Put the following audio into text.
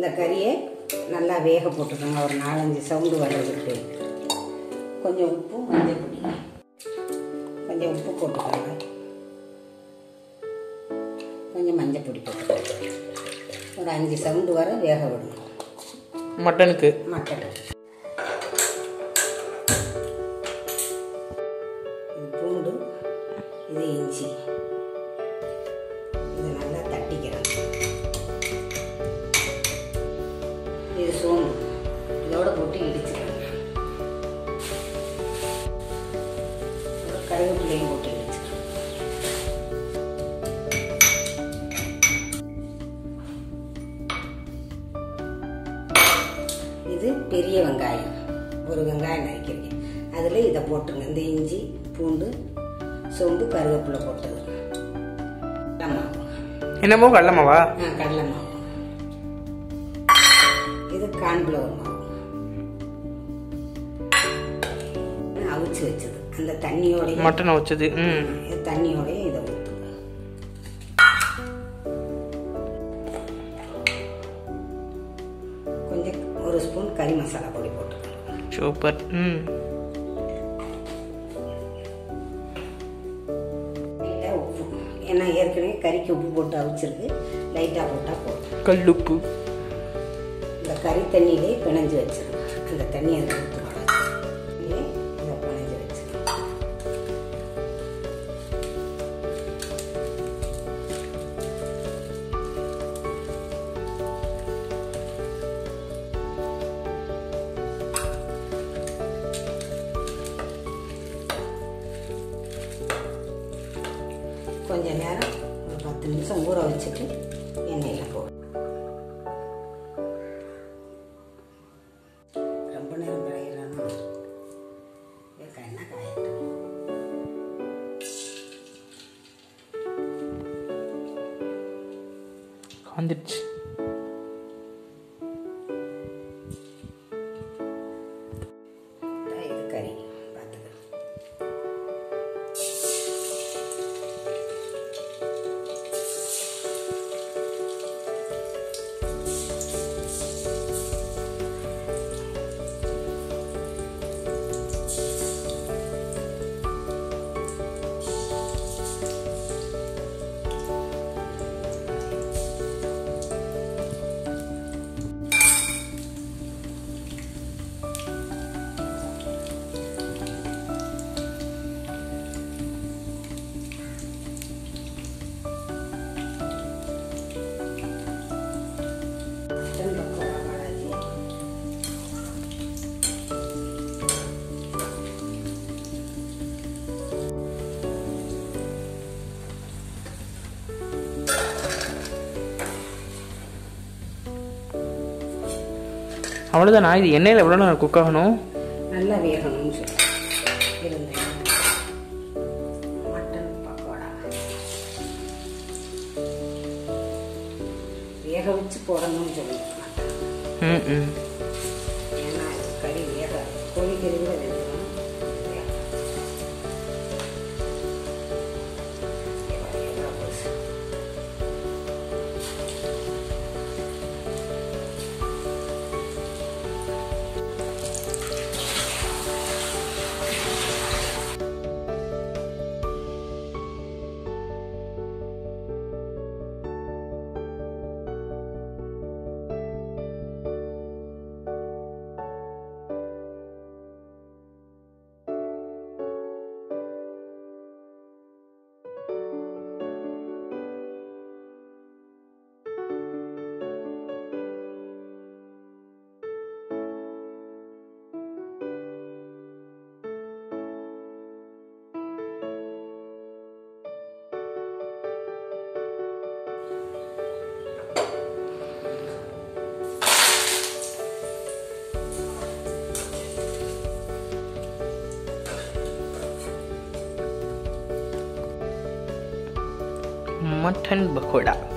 இந்த கறியை நல்லா வேக போட்டுக்கோங்க ஒரு நாலஞ்சு சவுண்டு வர்றதுக்கு கொஞ்சம் உப்பு மஞ்சள் பொடி கொஞ்சம் உப்பு போட்டுக்கோங்க கொஞ்சம் மஞ்சள் பொடி போட்டுக்கோங்க ஒரு அஞ்சு சவுண்டு வர வேக விடணும் மட்டனுக்கு மட்டன் இது பூண்டு இது இஞ்சி இது நல்லா தட்டிக்கிறேன் இது சோம்பு இதோட போட்டு இடிச்சுக்கிறேன் ஒரு கருவேப்பிலையும் போட்டு இடிச்சுக்கிறேன் இது பெரிய வெங்காயம் ஒரு வெங்காயம் நறுக்கிருக்கேன் அதில் இதை போட்டுருங்க இந்த இஞ்சி பூண்டு சோம்பு கருவேப்பிலை போட்டது கடலை மாவு என்னமோ கடலமாவா ஆ கடலை மாவு இது கான்ஃப்ளவர் மாவு அவிச்சு வச்சது அந்த தண்ணியோடைய மட்டனை வச்சது ம் தண்ணியோடைய இதை ஊற்றுங்க கொஞ்சம் ஒரு ஸ்பூன் கறி மசாலா பொடி போட்டுக்கணும் சூப்பர் ம் லைட்டாக உப்பு ஏன்னா ஏற்கனவே கறிக்கு உப்பு போட்டு அவிச்சிருக்கு லைட்டாக போட்டால் போதும் கல்லுப்பு இந்த கறி தண்ணியிலே பிணைஞ்சு வச்சிருங்க அந்த தண்ணி அதை ஊற்றக்கூடாது இதை பிணைஞ்சு வச்சிருங்க கொஞ்ச நேரம் ஒரு பத்து நிமிஷம் ஊற வச்சுட்டு எண்ணெயில் போடும் ரொம்ப நேரம் காயிடணும் என்ன காயட்டும் காந்துடுச்சு இதான் இது கறி பார்த்துக்க மட்டன் பக்கோடா பாலாஜி அவ்வளோதானா இது எண்ணெயில் எவ்வளோ நேரம் குக் ஆகணும் நல்லா வேகணும்னு சொல்லி இருந்தேன் மட்டன் பக்கோடா வேக வச்சு போடணும்னு சொல்லுங்க மட்டன் ம் ம் ஏன்னா இது கறி வேகாது கோழி கறி கூட வெந்துடும் வேகாது. எவ்வளவு- எவ்வளவு பெருசு. மட்டன் பக்கோடா